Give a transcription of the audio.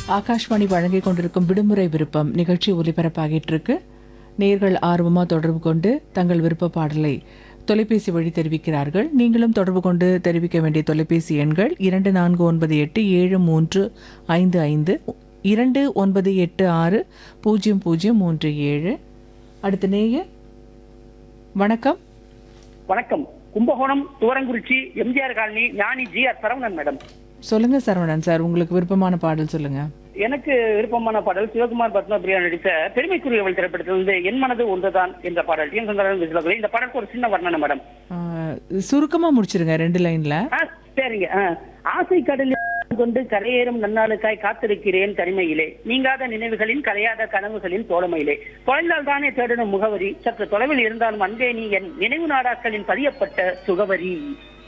ஆகாஷ்வாணி வழங்கிக் கொண்டிருக்கும் விடுமுறை விருப்பம் நிகழ்ச்சி ஒலிபரப்பாகிட்டு இருக்கு நேர்கள் ஆர்வமா தொடர்பு கொண்டு தங்கள் விருப்ப பாடலை தொலைபேசி வழி தெரிவிக்கிறார்கள் நீங்களும் தொடர்பு கொண்டு தெரிவிக்க வேண்டிய தொலைபேசி எண்கள் இரண்டு நான்கு ஒன்பது எட்டு ஏழு மூன்று ஐந்து ஐந்து இரண்டு ஒன்பது எட்டு ஆறு பூஜ்ஜியம் பூஜ்ஜியம் மூன்று ஏழு அடுத்த நேயர் வணக்கம் வணக்கம் Kumbakonam Thuvarankurichi M G R colony Gnani G R Saravanan madam சொல்லுங்க சரவணன் சார் உங்களுக்கு விருப்பமான பாடல் சொல்லுங்க எனக்கு விருப்பமான பாடல் சிவகுமார் பத்மபிரியா நடித்த பெருமைக்குரியவள் திரைப்படத்திலிருந்து என் மனது ஒன்றுதான் என்ற பாடல் டி என் சுந்தரன் விசிலகுலி. இந்த பாடலுக்கு ஒரு சின்ன வர்ணனை மேடம் ஆ, சுருக்கமா முடிச்சிருங்க ரெண்டு லைன்ல ஆ, சரிங்க ஆ. ஆசை கடலில் கொண்டு கரையேறும் நன்னாளுக்காய் காத்திருக்கிறேன் தனிமையிலே நீங்காத நினைவுகளின் கரையாத கனவுகளின் தோழமையிலே தொலைந்தால் தானே தேடணும் முகவரி சற்று தொலைவில் இருந்தாலும் அன்பே நீ என் நினைவு நாடாக்களின் பதியப்பட்ட சுகவரி